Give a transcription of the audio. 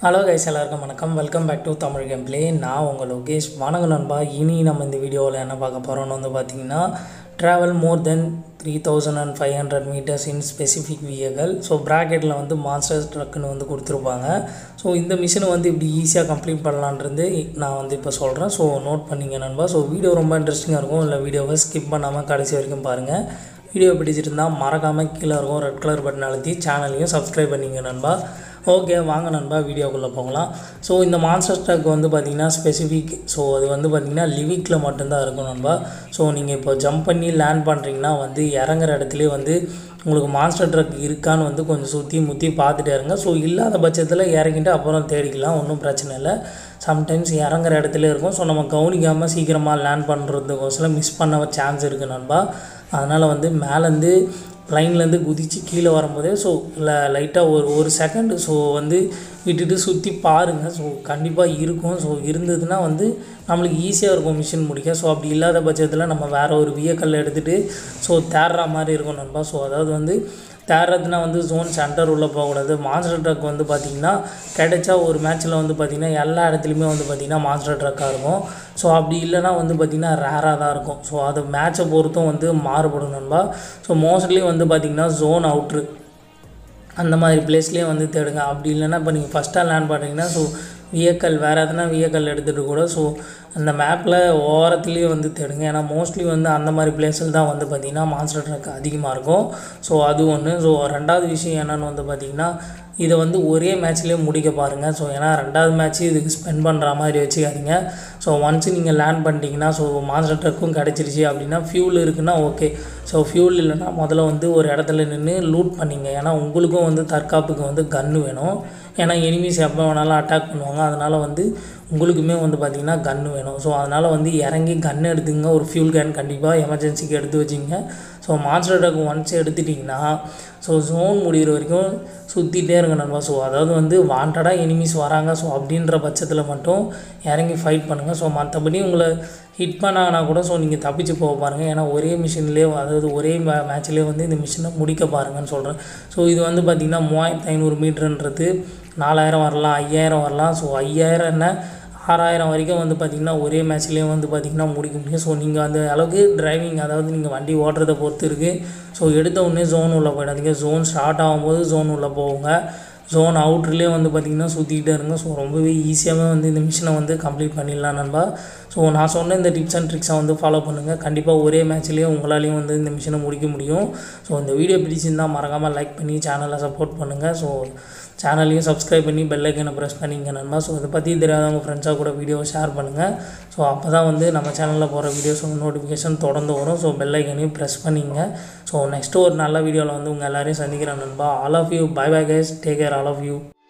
hello guys எல்லாருக்கும் வணக்கம் welcome back to Tamil game play நான் உங்கள் லோகேஷ் வணக்கம் நண்பா இனி நம்ம இந்த வீடியோவில் என்ன பார்க்க போகிறோம்னு வந்து பார்த்தீங்கன்னா travel more than three thousand and five hundred metres in specific vehicle so ப்ராக்கெட்டில் வந்து மாஸ்டர்ஸ் ட்ரக்குன்னு வந்து கொடுத்துருப்பாங்க ஸோ இந்த மிஷினை வந்து இப்படி ஈஸியாக கம்ப்ளீட் பண்ணலான்றது நான் வந்து இப்போ சொல்கிறேன் ஸோ நோட் பண்ணிங்க நண்பா ஸோ வீடியோ ரொம்ப இன்ட்ரெஸ்டிங்காக இருக்கும் இல்லை வீடியோவை ஸ்கிப் பண்ணாமல் கடைசி வரைக்கும் பாருங்கள் வீடியோ பிடிச்சிருந்தா மறக்காமல் கீழே இருக்கும் ரெட் கலர் பட்டன் அழுத்தி சேனலையும் சப்ஸ்கிரைப் பண்ணிங்க நண்பா ஓகே வாங்க நண்பா வீடியோக்குள்ளே போகலாம் ஸோ இந்த மான்ஸ்டர் ட்ரக் வந்து பார்த்திங்கன்னா ஸ்பெசிஃபிக் ஸோ அது வந்து பார்த்திங்கன்னா லிவிக்கில் மட்டும்தான் இருக்கும் நண்பா ஸோ நீங்கள் இப்போ ஜம்ப் பண்ணி லேண்ட் பண்ணுறீங்கன்னா வந்து இறங்குற இடத்துலேயே வந்து உங்களுக்கு மான்ஸ்டர் ட்ரக் இருக்கான்னு வந்து கொஞ்சம் சுற்றி முற்றி பார்த்துட்டே இருங்க ஸோ இல்லாத பட்சத்தில் இறங்கிட்டு அப்புறம் தேடிக்கலாம் ஒன்றும் பிரச்சனை இல்லை சம்டைம்ஸ் இறங்குற இடத்துல இருக்கும் ஸோ நம்ம கவனிக்காமல் சீக்கிரமாக லேண்ட் பண்ணுறதுக்கோசரம் மிஸ் பண்ண சான்ஸ் இருக்குது நண்பா அதனால் வந்து மேலேருந்து லைன்லேருந்து குதித்து கீழே வரும்போதே ஸோ இல்லை லைட்டாக ஒரு ஒரு செகண்டு ஸோ வந்து விட்டுட்டு சுற்றி பாருங்கள் ஸோ கண்டிப்பாக இருக்கும் ஸோ இருந்ததுன்னா வந்து நம்மளுக்கு ஈஸியாக இருக்கும் மிஷின் முடிக்க ஸோ அப்படி இல்லாத பட்சத்தில் நம்ம வேறு ஒரு வியக்கல் எடுத்துகிட்டு ஸோ தேடுற மாதிரி இருக்கும் நண்பா ஸோ அதாவது வந்து தேடுறதுனா வந்து ஜோன் சென்டர் உள்ளே போகக்கூடாது மான்ஸ்டர் ட்ரக் வந்து பார்த்திங்கன்னா கிடைச்சா ஒரு மேட்ச்சில் வந்து பார்த்திங்கன்னா எல்லா இடத்துலையுமே வந்து பார்த்திங்கன்னா மான்ஸ்டர் ட்ரக்காக இருக்கும் ஸோ அப்படி இல்லைனா வந்து பார்த்திங்கன்னா ரேராக தான் இருக்கும் ஸோ அது மேட்சை பொறுத்தும் வந்து மாறுபடும் நண்பா ஸோ மோஸ்ட்லி வந்து பார்த்திங்கன்னா ஜோன் அவுட்ரு அந்த மாதிரி பிளேஸ்லேயே வந்து தேடுங்க அப்படி இல்லைன்னா இப்போ நீங்கள் ஃபஸ்ட்டாக லேண்ட் பண்ணுறீங்கன்னா ஸோ வியக்கல் வேறு எதனா வியக்கல் எடுத்துகிட்டு கூட ஸோ அந்த மேப்பில் ஓரத்துலேயே வந்து தேடுங்க ஏன்னா மோஸ்ட்லி வந்து அந்த மாதிரி பிளேஸில் தான் வந்து பார்த்திங்கன்னா மான்ஸ்டர் ட்ரக் அதிகமாக இருக்கும் ஸோ அது ஒன்று ஸோ ரெண்டாவது விஷயம் என்னென்னு வந்து பார்த்திங்கன்னா இதை வந்து ஒரே மேட்ச்லேயே முடிக்க பாருங்கள் ஸோ ஏன்னா ரெண்டாவது மேட்ச்சு இதுக்கு ஸ்பெண்ட் பண்ணுற மாதிரி வச்சுக்காதீங்க ஸோ ஒன்ஸ் நீங்கள் லேண்ட் பண்ணிட்டீங்கன்னா ஸோ மான்ஸ்டர் ட்ரக்கும் கிடச்சிருச்சு அப்படின்னா ஃபியூல் இருக்குன்னா ஓகே ஸோ ஃபியூல் இல்லைன்னா முதல்ல வந்து ஒரு இடத்துல நின்று லூட் பண்ணிங்க ஏன்னா உங்களுக்கும் வந்து தற்காப்புக்கு வந்து கன்று வேணும் ஏன்னா எனிமீஸ் எப்போ வேணாலும் அட்டாக் பண்ணுவாங்க அதனால் வந்து உங்களுக்குமே வந்து பார்த்திங்கன்னா கன்று வேணும் ஸோ அதனால் வந்து இறங்கி கன் எடுத்துங்க ஒரு ஃபியூல் கேன் கண்டிப்பாக எமர்ஜென்சிக்கு எடுத்து வச்சிங்க ஸோ மான்ஸ்டர் ட்ரக் ஒன்ஸ் எடுத்துட்டிங்கன்னா ஸோ ஜோன் முடிகிற வரைக்கும் சுற்றிட்டே இருங்க நண்பா ஸோ அதாவது வந்து வாண்டடாக எனிமீஸ் வராங்க ஸோ அப்படின்ற பட்சத்தில் மட்டும் இறங்கி ஃபைட் பண்ணுங்கள் ஸோ மற்றபடி உங்களை ஹிட் பண்ணாங்கன்னா கூட ஸோ நீங்கள் தப்பிச்சு போக பாருங்கள் ஏன்னா ஒரே மிஷின்லேயே அதாவது ஒரே மே மேட்ச்லேயே வந்து இந்த மிஷினை முடிக்க பாருங்கன்னு சொல்கிறேன் ஸோ இது வந்து பார்த்திங்கன்னா மூவாயிரத்து ஐநூறு மீட்டருன்றது நாலாயிரம் வரலாம் ஐயாயிரம் வரலாம் ஸோ ஐயாயிரம் என்ன ஆறாயிரம் வரைக்கும் வந்து பார்த்திங்கன்னா ஒரே மேட்ச்லேயே வந்து பார்த்திங்கன்னா முடிக்க முடியும் ஸோ நீங்கள் அந்த அளவுக்கு டிரைவிங் அதாவது நீங்கள் வண்டி ஓட்டுறதை பொறுத்து இருக்குது ஸோ எடுத்த உடனே ஜோன் உள்ளே போயிடாதீங்க ஜோன் ஸ்டார்ட் ஆகும்போது ஜோன் உள்ளே போவோங்க ஜோன் அவுட்ருலேயே வந்து பார்த்திங்கன்னா சுற்றிக்கிட்டே இருங்க ஸோ ரொம்பவே ஈஸியாகவே வந்து இந்த மிஷினை வந்து கம்ப்ளீட் பண்ணிடலாம் நண்பா ஸோ நான் சொன்ன இந்த டிப்ஸ் அண்ட் ட்ரிக்ஸை வந்து ஃபாலோ பண்ணுங்கள் கண்டிப்பாக ஒரே மேட்ச்லேயே உங்களாலையும் வந்து இந்த மிஷினை முடிக்க முடியும் ஸோ இந்த வீடியோ பிடிச்சிருந்தால் மறக்காமல் லைக் பண்ணி சேனலை சப்போர்ட் பண்ணுங்கள் ஸோ சேனலையும் சப்ஸ்கிரைப் பண்ணி பெல் ஐக்கனை ப்ரெஸ் பண்ணிங்க நண்பா ஸோ இதை பற்றி தெரியாதவங்க ஃப்ரெண்ட்ஸாக கூட வீடியோவை ஷேர் பண்ணுங்கள் ஸோ அப்போ தான் வந்து நம்ம சேனலில் போகிற வீடியோஸ் நோட்டிஃபிகேஷன் தொடர்ந்து வரும் ஸோ பெல் ஐக்கனையும் ப்ரெஸ் பண்ணிங்க ஸோ நெக்ஸ்ட்டு ஒரு நல்ல வீடியோவில் வந்து உங்கள் எல்லாரையும் சந்திக்கிறேன் நண்பா all of you bye bye guys take care all of you